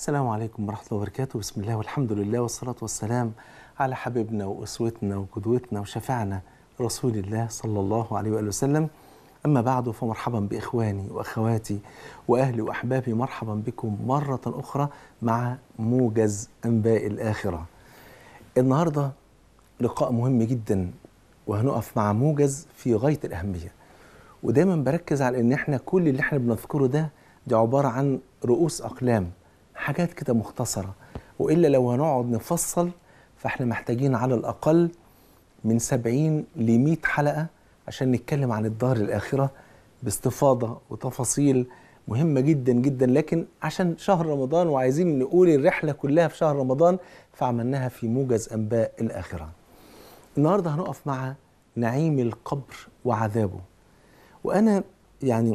السلام عليكم ورحمة الله وبركاته بسم الله والحمد لله والصلاة والسلام على حبيبنا وأسوتنا وقدوتنا وشفعنا رسول الله صلى الله عليه وآله وسلم أما بعد فمرحبا بإخواني وأخواتي وأهلي وأحبابي مرحبا بكم مرة أخرى مع موجز أنباء الآخرة النهاردة لقاء مهم جدا وهنقف مع موجز في غاية الأهمية ودايما بركز على ان احنا كل اللي احنا بنذكره ده دي عبارة عن رؤوس أقلام حاجات كده مختصرة وإلا لو هنقعد نفصل فاحنا محتاجين على الأقل من 70 ل 100 حلقة عشان نتكلم عن الدار الآخرة باستفاضة وتفاصيل مهمة جدا جدا لكن عشان شهر رمضان وعايزين نقول الرحلة كلها في شهر رمضان فعملناها في موجز أنباء الآخرة النهاردة هنقف مع نعيم القبر وعذابه وأنا يعني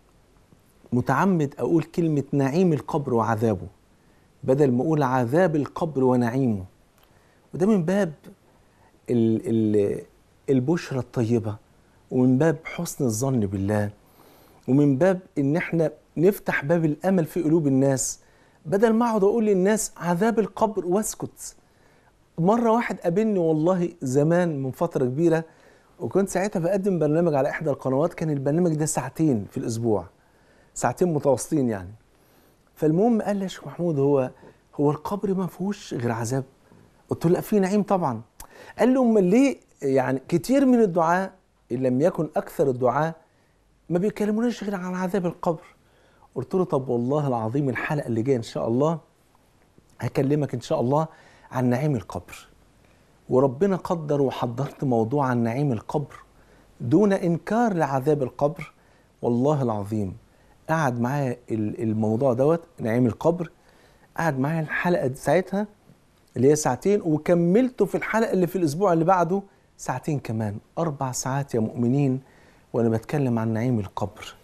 متعمد أقول كلمة نعيم القبر وعذابه بدل ما أقول عذاب القبر ونعيمه وده من باب ال ال البشرى الطيبة ومن باب حسن الظن بالله ومن باب إن إحنا نفتح باب الأمل في قلوب الناس بدل ما أقعد أقول للناس عذاب القبر واسكت مرة واحد قابلني والله زمان من فترة كبيرة وكنت ساعتها بقدم برنامج على إحدى القنوات كان البرنامج ده ساعتين في الأسبوع ساعتين متواصلين يعني فالمهم قال لي يا شيخ محمود هو هو القبر ما فيهوش غير عذاب قلت له لا في نعيم طبعا قال لي امال ليه يعني كتير من الدعاء ان لم يكن اكثر الدعاء ما بيكلموناش غير عن عذاب القبر قلت له طب والله العظيم الحلقه اللي جايه ان شاء الله هكلمك ان شاء الله عن نعيم القبر وربنا قدر وحضرت موضوع عن نعيم القبر دون انكار لعذاب القبر والله العظيم قعد معايا الموضوع دوت نعيم القبر قعد معايا الحلقه دي ساعتها اللي هي ساعتين وكملته في الحلقه اللي في الاسبوع اللي بعده ساعتين كمان اربع ساعات يا مؤمنين وانا بتكلم عن نعيم القبر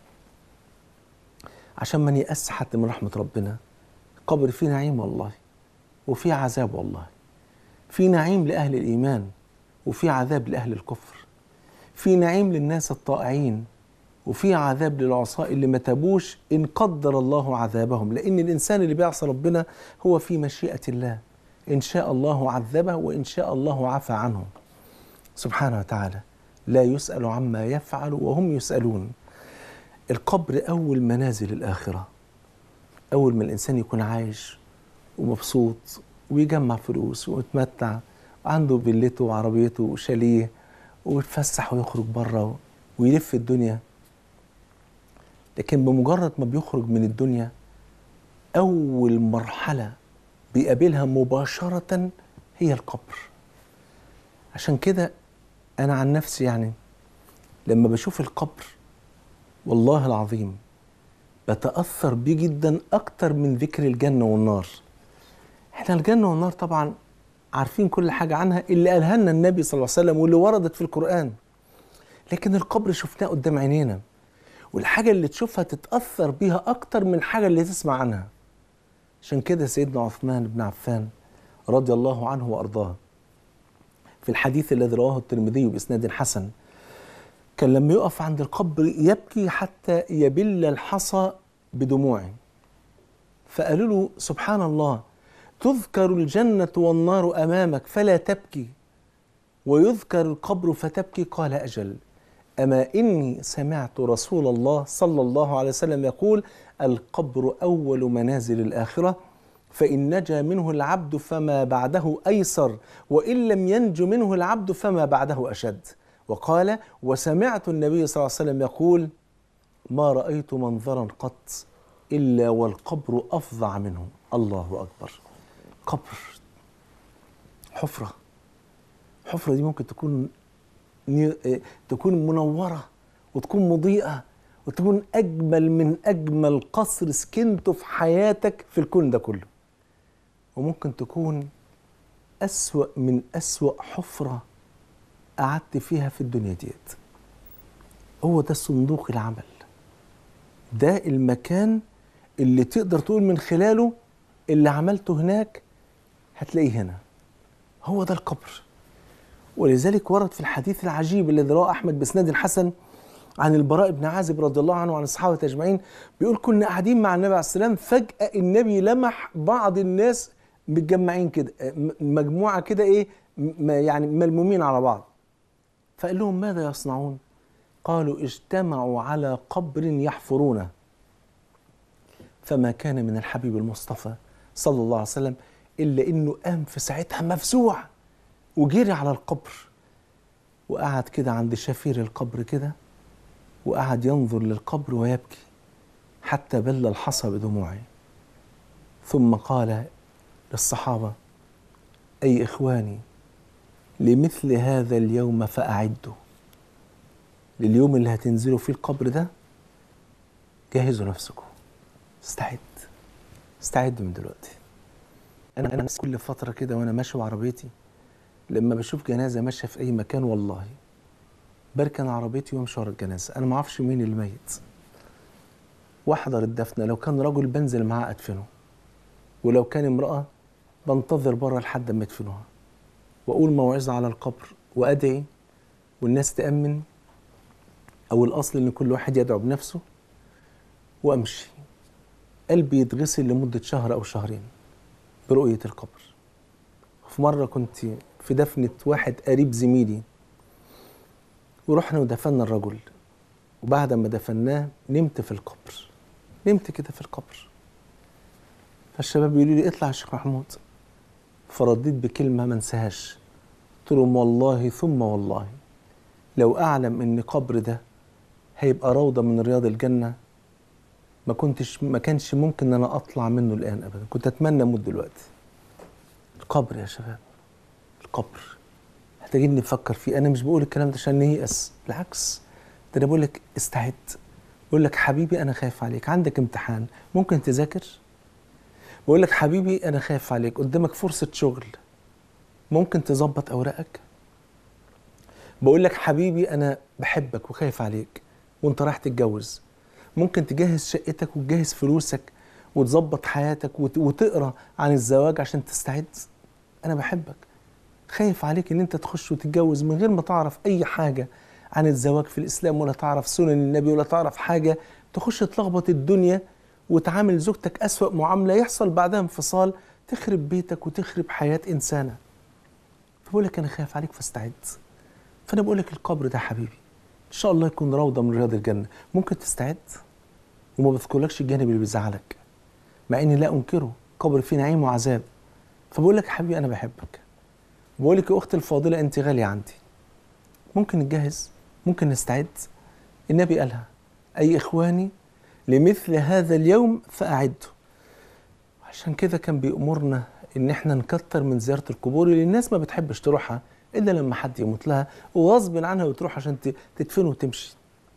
عشان ما نيأس حد من رحمه ربنا القبر فيه نعيم والله وفيه عذاب والله في نعيم لاهل الايمان وفي عذاب لاهل الكفر في نعيم للناس الطائعين وفي عذاب للعصاة اللي ما تابوش إن قدر الله عذابهم لأن الإنسان اللي بيعصى ربنا هو في مشيئة الله إن شاء الله عذبه وإن شاء الله عفى عنه سبحانه وتعالى لا يسأل عما يفعل وهم يسألون القبر أول منازل الآخرة أول ما الإنسان يكون عايش ومبسوط ويجمع فلوس ويتمتع عنده فيلته وعربيته وشاليه ويتفسح ويخرج بره ويلف الدنيا لكن بمجرد ما بيخرج من الدنيا أول مرحلة بيقابلها مباشرة هي القبر عشان كده أنا عن نفسي يعني لما بشوف القبر والله العظيم بتأثر بيه جدا أكتر من ذكر الجنة والنار احنا الجنة والنار طبعا عارفين كل حاجة عنها اللي قالها لنا النبي صلى الله عليه وسلم واللي وردت في القرآن لكن القبر شفناه قدام عينينا والحاجة اللي تشوفها تتأثر بيها أكتر من الحاجة اللي تسمع عنها عشان كده سيدنا عثمان بن عفان رضي الله عنه وأرضاه في الحديث الذي رواه الترمذي بإسناد حسن كان لما يقف عند القبر يبكي حتى يبل الحصى بدموعه فقالوا له سبحان الله تذكر الجنة والنار أمامك فلا تبكي ويذكر القبر فتبكي قال أجل أما إني سمعت رسول الله صلى الله عليه وسلم يقول القبر أول منازل الآخرة فإن نجا منه العبد فما بعده أيسر وإن لم ينج منه العبد فما بعده أشد وقال وسمعت النبي صلى الله عليه وسلم يقول ما رأيت منظرا قط إلا والقبر أفظع منه الله أكبر قبر حفرة حفرة دي ممكن تكون تكون منورة وتكون مضيئة وتكون أجمل من أجمل قصر سكنته في حياتك في الكون ده كله وممكن تكون أسوأ من أسوأ حفرة قعدت فيها في الدنيا ديت هو ده صندوق العمل ده المكان اللي تقدر تقول من خلاله اللي عملته هناك هتلاقيه هنا هو ده القبر ولذلك ورد في الحديث العجيب الذي رواه احمد باسناد حسن عن البراء بن عازب رضي الله عنه وعن الصحابة أجمعين بيقول كنا قاعدين مع النبي عليه السلام فجأة النبي لمح بعض الناس متجمعين كده م- مجموعة كده إيه م- يعني ملمومين على بعض فقال لهم ماذا يصنعون قالوا اجتمعوا على قبر يحفرونه فما كان من الحبيب المصطفى صلى الله عليه وسلم إلا إنه قام في ساعتها مفزوع وجري على القبر وقعد كده عند شفير القبر كده وقعد ينظر للقبر ويبكي حتى بل الحصى بدموعه ثم قال للصحابة أي إخواني لمثل هذا اليوم فأعدوا لليوم اللي هتنزلوا فيه القبر ده جهزوا نفسكم استعد استعد من دلوقتي انا انا كل فتره كده وانا ماشي بعربيتي لما بشوف جنازه ماشيه في اي مكان والله بركن عربيتي وامشي ورا الجنازه انا ما اعرفش مين اللي ميت واحضر الدفنه لو كان رجل بنزل معاه ادفنه ولو كان امراه بنتظر بره لحد ما يدفنوها واقول موعظه على القبر وادعي والناس تامن او الاصل ان كل واحد يدعو بنفسه وامشي قلبي يتغسل لمده شهر او شهرين برؤيه القبر في مره كنت في دفنه واحد قريب زميلي ورحنا ودفنا الرجل وبعد ما دفناه نمت في القبر نمت كده في القبر فالشباب يقولوا لي اطلع يا شيخ محمود فرديت بكلمه ما انساهاش قلت لهم والله ثم والله لو اعلم ان قبر ده هيبقى روضه من رياض الجنه ما كنتش ما كانش ممكن ان انا اطلع منه الان ابدا كنت اتمنى اموت دلوقتي القبر يا شباب القبر محتاجين نفكر فيه انا مش بقول الكلام ده عشان نيأس بالعكس ده انا بقول لك استعد بقول لك حبيبي انا خايف عليك عندك امتحان ممكن تذاكر بقول لك حبيبي انا خايف عليك قدامك فرصه شغل ممكن تظبط اوراقك بقول لك حبيبي انا بحبك وخايف عليك وانت رايح تتجوز ممكن تجهز شقتك وتجهز فلوسك وتظبط حياتك وت- وتقرا عن الزواج عشان تستعد انا بحبك خايف عليك ان انت تخش وتتجوز من غير ما تعرف اي حاجه عن الزواج في الاسلام ولا تعرف سنن النبي ولا تعرف حاجه تخش تلخبط الدنيا وتعامل زوجتك اسوأ معامله يحصل بعدها انفصال تخرب بيتك وتخرب حياه انسانه فبقول لك انا خايف عليك فاستعد فانا بقول لك القبر ده حبيبي ان شاء الله يكون روضه من رياض الجنه ممكن تستعد وما بذكرلكش الجانب اللي بيزعلك مع اني لا انكره قبر فيه نعيم وعذاب فبقول لك يا حبيبي انا بحبك بقول لك يا اختي الفاضله انت غاليه عندي ممكن نتجهز ممكن نستعد النبي قالها اي اخواني لمثل هذا اليوم فاعدوا عشان كده كان بيأمرنا ان احنا نكتر من زياره القبور اللي الناس ما بتحبش تروحها الا لما حد يموت لها وغصب عنها وتروح عشان ت- تدفن وتمشي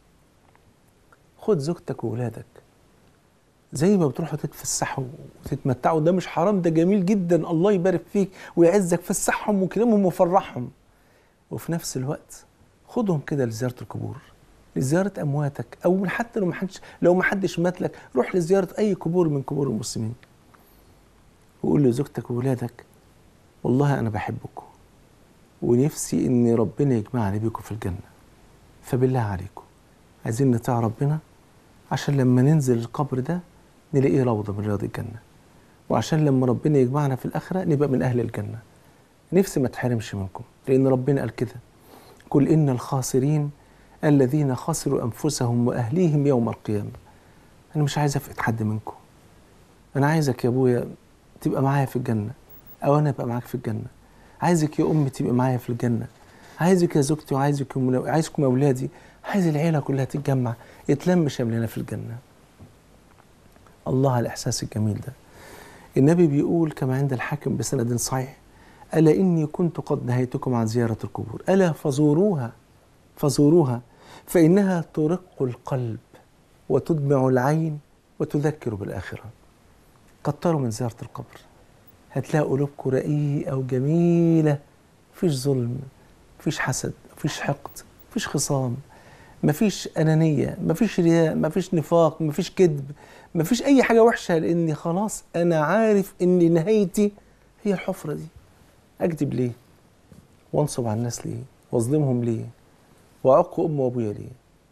خد زوجتك وولادك زي ما بتروحوا تتفسحوا وتتمتعوا ده مش حرام ده جميل جدا الله يبارك فيك ويعزك فسحهم وكرمهم وفرحهم وفي نفس الوقت خدهم كده لزياره القبور لزياره امواتك او حتى لو ما حدش لو ما حدش مات لك روح لزياره اي قبور من قبور المسلمين وقول لزوجتك وولادك والله انا بحبكم ونفسي ان ربنا يجمعني بيكم في الجنه فبالله عليكم عايزين نطيع ربنا عشان لما ننزل القبر ده نلاقيه روضه من رياض الجنه وعشان لما ربنا يجمعنا في الاخره نبقى من اهل الجنه نفسي ما تحرمش منكم لان ربنا قال كده قل ان الخاسرين الذين خسروا انفسهم واهليهم يوم القيامه انا مش عايز افقد حد منكم انا عايزك يا ابويا تبقى معايا في الجنه او انا ابقى معاك في الجنه عايزك يا امي تبقى معايا في الجنه عايزك يا زوجتي وعايزك يا عايزكم يا اولادي عايز العيله كلها تتجمع يتلم شملنا في الجنه الله على الاحساس الجميل ده النبي بيقول كما عند الحاكم بسند صحيح الا اني كنت قد نهيتكم عن زياره القبور الا فزوروها فزوروها فانها ترق القلب وتدمع العين وتذكر بالاخره كتروا من زياره القبر هتلاقوا قلوبكم رقيقه وجميله مفيش ظلم مفيش حسد مفيش حقد مفيش خصام مفيش أنانية مفيش رياء مفيش نفاق مفيش كذب مفيش أي حاجة وحشة لأني خلاص أنا عارف إن نهايتي هي الحفرة دي أكذب ليه وانصب على الناس ليه واظلمهم ليه وأعق أم وأبويا ليه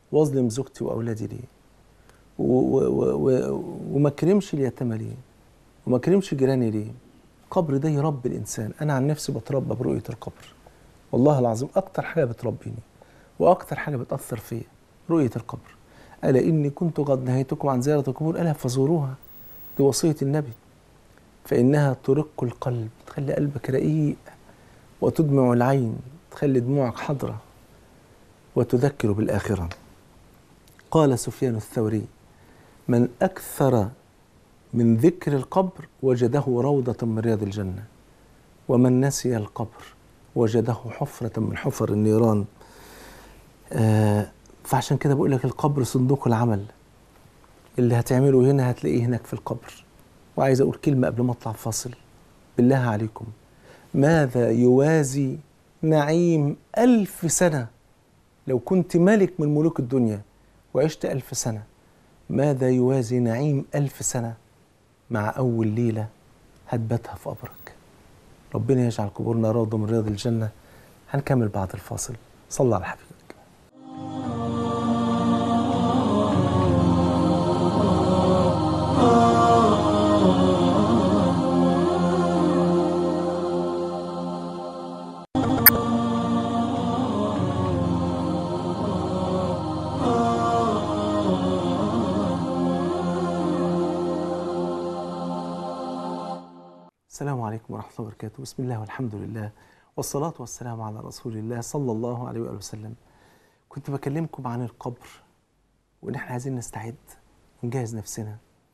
واظلم زوجتي واولادي ليه و- و- و- و- وما اكرمش اليتامى ليه وما اكرمش جيراني ليه القبر ده يربي الانسان انا عن نفسي بتربى برؤيه القبر والله العظيم اكتر حاجه بتربيني واكتر حاجه بتاثر فيا رؤيه القبر الا اني كنت قد نهيتكم عن زياره القبور الا فزوروها دي وصيه النبي فانها ترق القلب تخلي قلبك رقيق وتدمع العين تخلي دموعك حضره وتذكر بالاخره قال سفيان الثوري من اكثر من ذكر القبر وجده روضه من رياض الجنه ومن نسي القبر وجده حفره من حفر النيران آه فعشان كده بقول لك القبر صندوق العمل اللي هتعمله هنا هتلاقيه هناك في القبر وعايز اقول كلمه قبل ما اطلع فاصل بالله عليكم ماذا يوازي نعيم ألف سنة لو كنت ملك من ملوك الدنيا وعشت ألف سنة ماذا يوازي نعيم ألف سنة مع أول ليلة هتباتها في قبرك ربنا يجعل قبورنا روضة من رياض الجنة هنكمل بعد الفاصل صلى على حبيبك السلام عليكم ورحمة الله وبركاته بسم الله والحمد لله والصلاة والسلام على رسول الله صلى الله عليه وآله وسلم كنت بكلمكم عن القبر وإن إحنا عايزين نستعد ونجهز نفسنا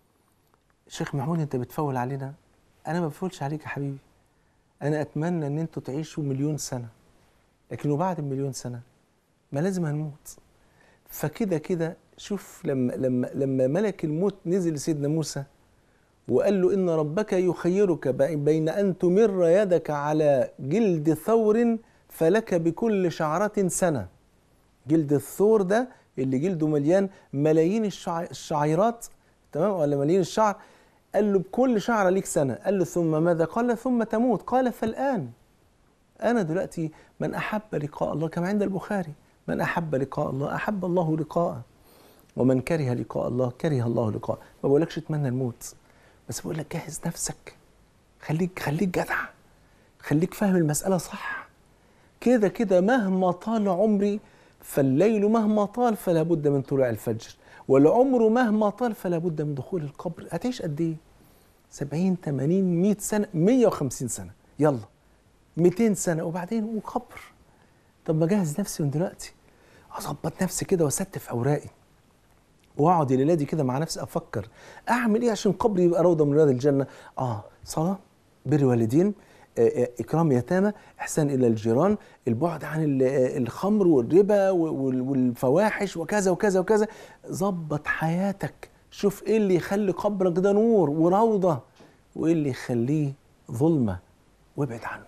الشيخ محمود أنت بتفول علينا أنا ما بفولش عليك يا حبيبي أنا أتمنى إن أنتوا تعيشوا مليون سنة لكن وبعد المليون سنة ما لازم هنموت فكده كده شوف لما لما لما ملك الموت نزل لسيدنا موسى وقال له إن ربك يخيرك بين أن تمر يدك على جلد ثور فلك بكل شعرة سنة جلد الثور ده اللي جلده مليان ملايين الشع... الشعيرات تمام ولا ملايين الشعر قال له بكل شعرة ليك سنة قال له ثم ماذا قال ثم تموت قال فالآن أنا دلوقتي من أحب لقاء الله كما عند البخاري من أحب لقاء الله أحب الله لقاءه ومن كره لقاء الله كره الله لقاءه ما بقولكش اتمنى الموت بس بقول لك جهز نفسك خليك خليك جدع خليك فاهم المسألة صح كده كده مهما طال عمري فالليل مهما طال فلا بد من طلوع الفجر والعمر مهما طال فلا بد من دخول القبر هتعيش قد ايه 70 80 100 سنة 150 سنة يلا 200 سنة وبعدين وقبر طب ما اجهز نفسي من دلوقتي اظبط نفسي كده واستف اوراقي واقعد الليله دي كده مع نفسي افكر اعمل ايه عشان قبري يبقى روضه من رياض الجنه اه صلاه بر والدين آه، آه، اكرام يتامى احسان الى الجيران البعد عن ال- آه، الخمر والربا وال- والفواحش وكذا وكذا وكذا ظبط حياتك شوف ايه اللي يخلي قبرك ده نور وروضه وايه اللي يخليه ظلمه وابعد عنه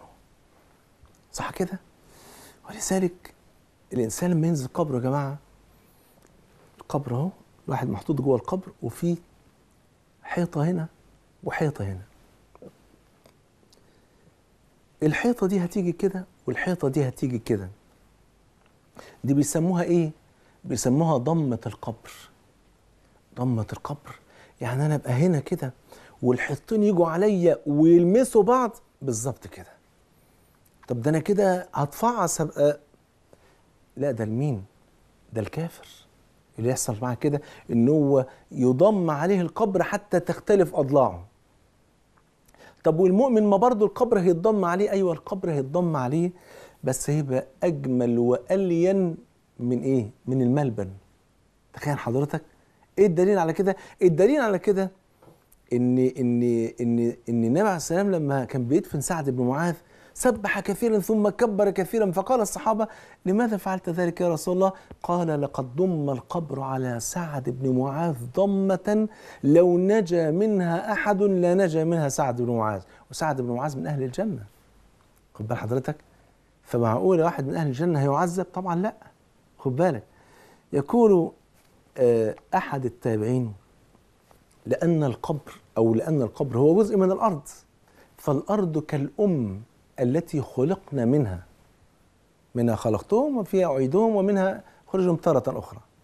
صح كده ولذلك الانسان لما ينزل قبره يا جماعه القبر اهو الواحد محطوط جوه القبر وفي حيطه هنا وحيطه هنا الحيطه دي هتيجي كده والحيطه دي هتيجي كده دي بيسموها ايه بيسموها ضمه القبر ضمه القبر يعني انا ابقى هنا كده والحيطتين يجوا عليا ويلمسوا بعض بالظبط كده طب ده انا كده هتفعص هبقى لا ده لمين ده الكافر اللي يحصل معاه كده ان هو يضم عليه القبر حتى تختلف اضلاعه طب والمؤمن ما برضه القبر هيتضم عليه ايوه القبر هيتضم عليه بس هيبقى اجمل والين من ايه من الملبن تخيل حضرتك ايه الدليل على كده الدليل على كده ان ان ان ان النبي عليه السلام لما كان بيدفن سعد بن معاذ سبح كثيرا ثم كبر كثيرا فقال الصحابه لماذا فعلت ذلك يا رسول الله؟ قال لقد ضم القبر على سعد بن معاذ ضمه لو نجا منها احد لنجا منها سعد بن معاذ، وسعد بن معاذ من اهل الجنه. خد بال حضرتك؟ فمعقول واحد من اهل الجنه هيعذب؟ طبعا لا. خد بالك. يقول آه، احد التابعين لأن القبر أو لأن القبر هو جزء من الأرض فالأرض كالأم التي خلقنا منها منها خلقتهم وفيها أعيدهم ومنها خرجهم تارة أخرى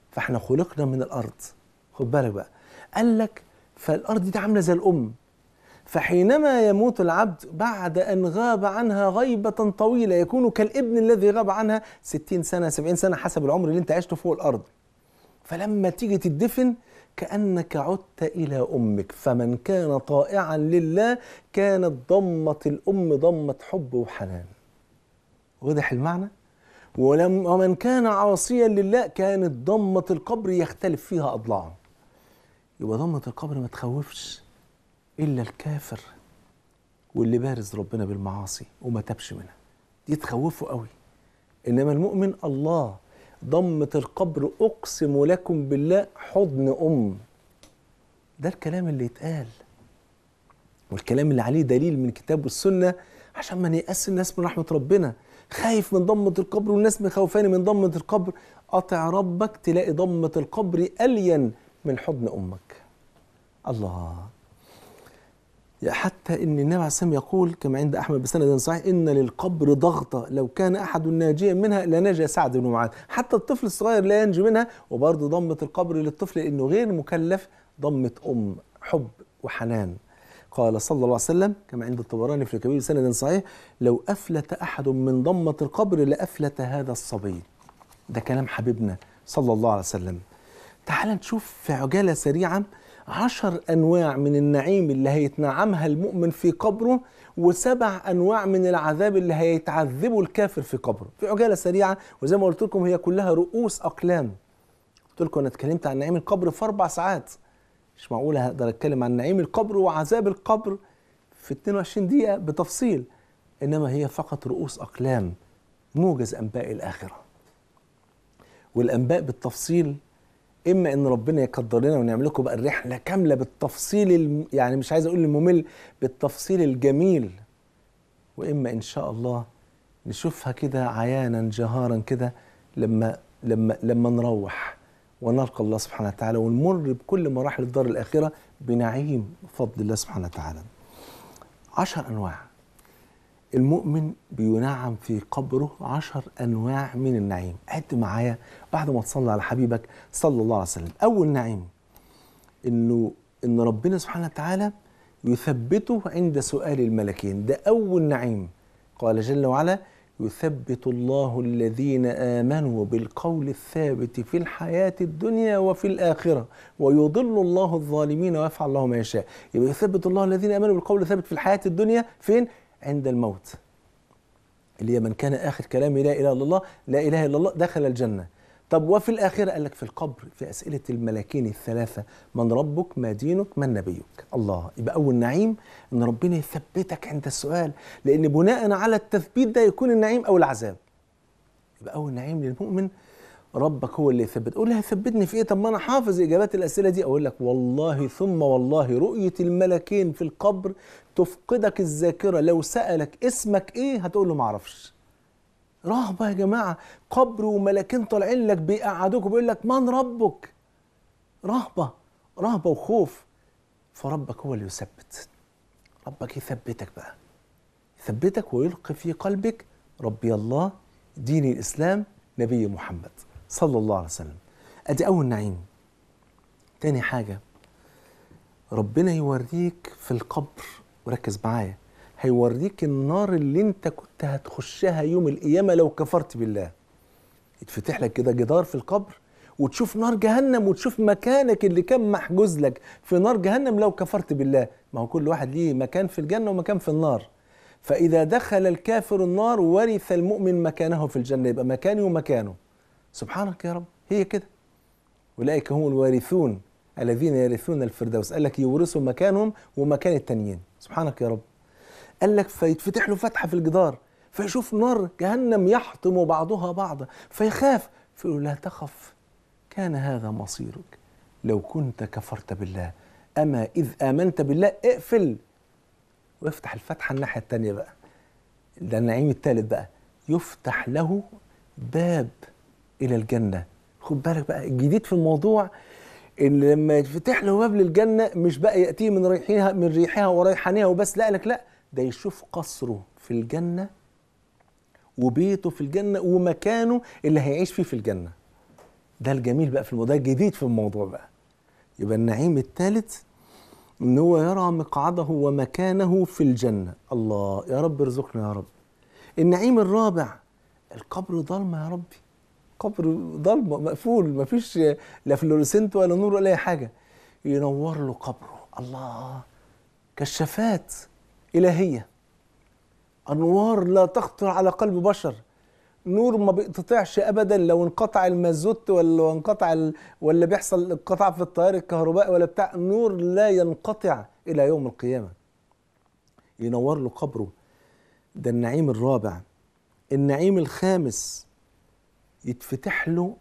فاحنا خلقنا من الارض خد بالك بقى قال لك فالارض دي عامله زي الام فحينما يموت العبد بعد أن غاب عنها غيبة طويلة يكون كالابن الذي غاب عنها ستين سنة سبعين سنة حسب العمر اللي انت عشته فوق الأرض فلما تيجي تدفن كأنك عدت إلى أمك فمن كان طائعا لله كانت ضمة الأم ضمة حب وحنان واضح المعنى؟ ولم ومن كان عاصيا لله كانت ضمة القبر يختلف فيها أضلاعه يبقى ضمة القبر ما تخوفش إلا الكافر واللي بارز ربنا بالمعاصي وما تبش منها دي تخوفه قوي إنما المؤمن الله ضمة القبر أقسم لكم بالله حضن أم ده الكلام اللي يتقال والكلام اللي عليه دليل من الكتاب والسنة عشان ما نيأس الناس من رحمة ربنا خايف من ضمة القبر والناس مخوفاني من ضمة القبر قطع ربك تلاقي ضمة القبر ألين من حضن أمك الله حتى ان النبي عليه الصلاه يقول كما عند احمد بسند صحيح ان للقبر ضغطه لو كان احد ناجيا منها لنجا سعد بن معاذ حتى الطفل الصغير لا ينجو منها وبرضه ضمه القبر للطفل لانه غير مكلف ضمه ام حب وحنان قال صلى الله عليه وسلم كما عند الطبراني في الكبير بسند صحيح لو افلت احد من ضمه القبر لافلت هذا الصبي ده كلام حبيبنا صلى الله عليه وسلم تعال نشوف في عجاله سريعه عشر أنواع من النعيم اللي هيتنعمها المؤمن في قبره وسبع أنواع من العذاب اللي هيتعذبه الكافر في قبره في عجالة سريعة وزي ما قلت لكم هي كلها رؤوس أقلام قلت لكم أنا اتكلمت عن نعيم القبر في أربع ساعات مش معقول هقدر أتكلم عن نعيم القبر وعذاب القبر في 22 دقيقة بتفصيل إنما هي فقط رؤوس أقلام موجز أنباء الآخرة والأنباء بالتفصيل اما ان ربنا يقدر لنا ونعمل لكم بقى الرحله كامله بالتفصيل الم... يعني مش عايز اقول الممل بالتفصيل الجميل واما ان شاء الله نشوفها كده عيانا جهارا كده لما لما لما نروح ونلقى الله سبحانه وتعالى ونمر بكل مراحل الدار الاخره بنعيم بفضل الله سبحانه وتعالى. عشر انواع المؤمن بينعم في قبره عشر أنواع من النعيم عد معايا بعد ما تصلي على حبيبك صلى الله عليه وسلم أول نعيم إنه إن ربنا سبحانه وتعالى يثبته عند سؤال الملكين ده أول نعيم قال جل وعلا يثبت الله الذين آمنوا بالقول الثابت في الحياة الدنيا وفي الآخرة ويضل الله الظالمين ويفعل الله ما يشاء يبقى يثبت الله الذين آمنوا بالقول الثابت في الحياة الدنيا فين؟ عند الموت اللي هي من كان آخر كلامه لا إله إلا الله لا إله إلا الله دخل الجنة طب وفي الآخرة قال لك في القبر في أسئلة الملاكين الثلاثة من ربك ما دينك من نبيك الله يبقى أول نعيم أن ربنا يثبتك عند السؤال لأن بناء على التثبيت ده يكون النعيم أو العذاب يبقى أول نعيم للمؤمن ربك هو اللي يثبت قول لي هيثبتني في ايه طب ما انا حافظ اجابات الاسئله دي اقول لك والله ثم والله رؤيه الملكين في القبر تفقدك الذاكره لو سالك اسمك ايه هتقول له ما اعرفش رهبه يا جماعه قبر وملكين طالعين لك بيقعدوك وبيقول لك من ربك رهبه رهبه وخوف فربك هو اللي يثبت ربك يثبتك بقى يثبتك ويلقي في قلبك ربي الله دين الاسلام نبي محمد صلى الله عليه وسلم ادي اول نعيم تاني حاجه ربنا يوريك في القبر وركز معايا هيوريك النار اللي انت كنت هتخشها يوم القيامه لو كفرت بالله يتفتح لك كده جدار في القبر وتشوف نار جهنم وتشوف مكانك اللي كان محجوز لك في نار جهنم لو كفرت بالله ما هو كل واحد ليه مكان في الجنه ومكان في النار فإذا دخل الكافر النار ورث المؤمن مكانه في الجنة يبقى مكاني ومكانه سبحانك يا رب هي كده أولئك هم الوارثون الذين يرثون الفردوس قال لك يورثوا مكانهم ومكان التانيين سبحانك يا رب قال لك فيتفتح له فتحة في الجدار فيشوف نار جهنم يحطم بعضها بعضا فيخاف فيقول لا تخف كان هذا مصيرك لو كنت كفرت بالله أما إذ آمنت بالله اقفل ويفتح الفتحة الناحية التانية بقى ده النعيم الثالث بقى يفتح له باب إلى الجنة خد بالك بقى الجديد في الموضوع إن لما يفتح له باب للجنة مش بقى يأتيه من ريحها من ريحها وريحانها وبس لا لك لا ده يشوف قصره في الجنة وبيته في الجنة ومكانه اللي هيعيش فيه في الجنة ده الجميل بقى في الموضوع ده الجديد في الموضوع بقى يبقى النعيم الثالث ان هو يرى مقعده ومكانه في الجنه الله يا رب ارزقنا يا رب النعيم الرابع القبر ضلمه يا ربي قبر ضلمه مقفول مفيش لا فلوريسنت ولا نور ولا اي حاجه ينور له قبره الله كشافات الهيه انوار لا تخطر على قلب بشر نور ما بيقتطعش ابدا لو انقطع المازوت ولا لو انقطع ال... ولا بيحصل انقطاع في التيار الكهربائي ولا بتاع نور لا ينقطع الى يوم القيامه ينور له قبره ده النعيم الرابع النعيم الخامس يتفتح له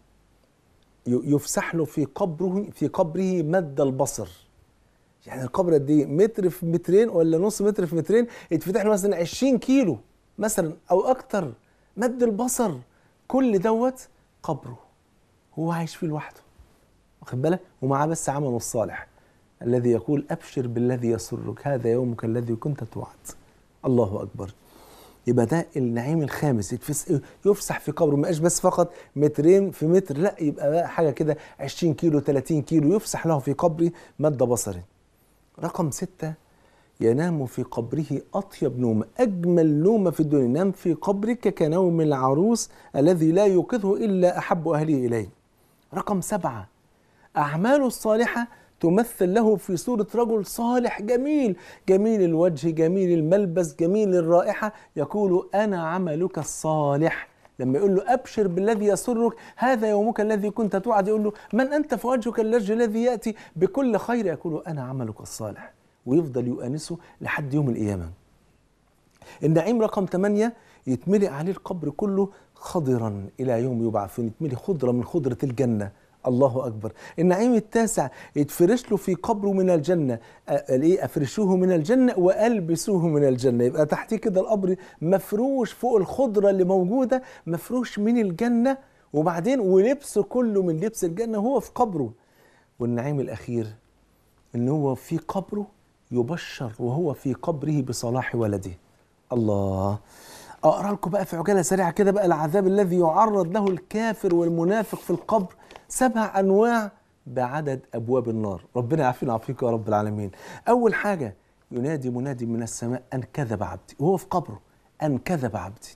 يفسح له في قبره في قبره مد البصر يعني القبر قد ايه متر في مترين ولا نص متر في مترين يتفتح له مثلا 20 كيلو مثلا او اكتر مد البصر كل دوت قبره هو عايش فيه لوحده واخد بالك ومعاه بس عمله الصالح الذي يقول ابشر بالذي يسرك هذا يومك الذي كنت توعد الله اكبر يبقى ده النعيم الخامس يفسح في قبره ما بس فقط مترين في متر لا يبقى بقى حاجه كده 20 كيلو 30 كيلو يفسح له في قبره مد بصره رقم ستة ينام في قبره أطيب نوم أجمل نوم في الدنيا نام في قبرك كنوم العروس الذي لا يوقظه إلا أحب أهله إليه رقم سبعة أعماله الصالحة تمثل له في صورة رجل صالح جميل جميل الوجه جميل الملبس جميل الرائحة يقول أنا عملك الصالح لما يقول له أبشر بالذي يسرك هذا يومك الذي كنت توعد يقول له من أنت فوجهك اللج الذي يأتي بكل خير يقول أنا عملك الصالح ويفضل يؤانسه لحد يوم القيامة النعيم رقم 8 يتملئ عليه القبر كله خضرا إلى يوم يبعثون يتملي خضرة من خضرة الجنة الله اكبر النعيم التاسع يتفرش له في قبره من الجنه ايه افرشوه من الجنه والبسوه من الجنه يبقى تحتيه كده القبر مفروش فوق الخضره اللي موجوده مفروش من الجنه وبعدين ولبسه كله من لبس الجنه هو في قبره والنعيم الاخير ان هو في قبره يبشر وهو في قبره بصلاح ولده الله اقرا لكم بقى في عجاله سريعه كده بقى العذاب الذي يعرض له الكافر والمنافق في القبر سبع انواع بعدد ابواب النار ربنا يعافينا ويعافيكم يا رب العالمين اول حاجه ينادي منادي من السماء ان كذب عبدي وهو في قبره ان كذب عبدي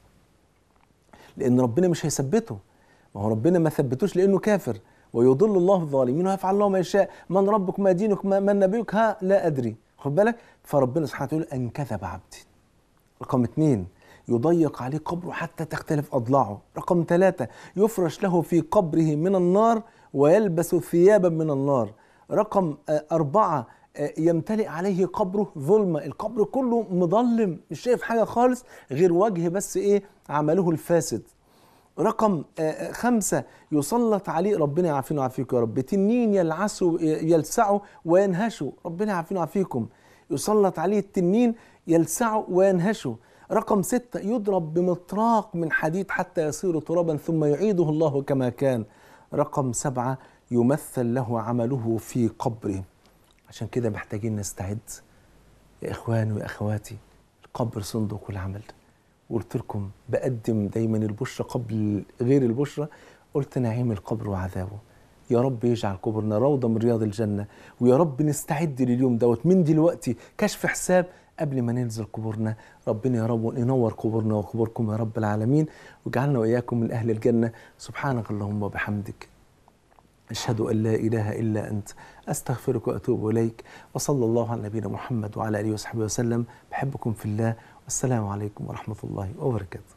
لان ربنا مش هيثبته ما هو ربنا ما ثبتوش لانه كافر ويضل الله الظالمين ويفعل الله ما يشاء من ربك ما دينك ما من نبيك ها لا ادري خد بالك فربنا سبحانه وتعالى ان كذب عبدي رقم اثنين يضيق عليه قبره حتى تختلف أضلاعه رقم ثلاثة يفرش له في قبره من النار ويلبس ثيابا من النار رقم أربعة يمتلئ عليه قبره ظلمة القبر كله مظلم مش شايف حاجة خالص غير وجه بس إيه عمله الفاسد رقم خمسة يسلط عليه ربنا يعافينا ويعافيكم يا رب تنين يلعسه يلسعه وينهشه ربنا يعافينا ويعافيكم يسلط عليه التنين يلسعه وينهشه رقم ستة يضرب بمطراق من حديد حتى يصير ترابا ثم يعيده الله كما كان رقم سبعة يمثل له عمله في قبره عشان كده محتاجين نستعد يا إخواني وأخواتي القبر صندوق العمل قلت لكم بقدم دايما البشرى قبل غير البشرى قلت نعيم القبر وعذابه يا رب يجعل قبرنا روضة من رياض الجنة ويا رب نستعد لليوم دوت من دلوقتي كشف حساب قبل ما ننزل قبورنا ربنا يا رب ينور قبورنا وقبوركم يا رب العالمين واجعلنا واياكم من اهل الجنه سبحانك اللهم وبحمدك اشهد ان لا اله الا انت استغفرك واتوب اليك وصلى الله على نبينا محمد وعلى اله وصحبه وسلم بحبكم في الله والسلام عليكم ورحمه الله وبركاته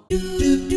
do do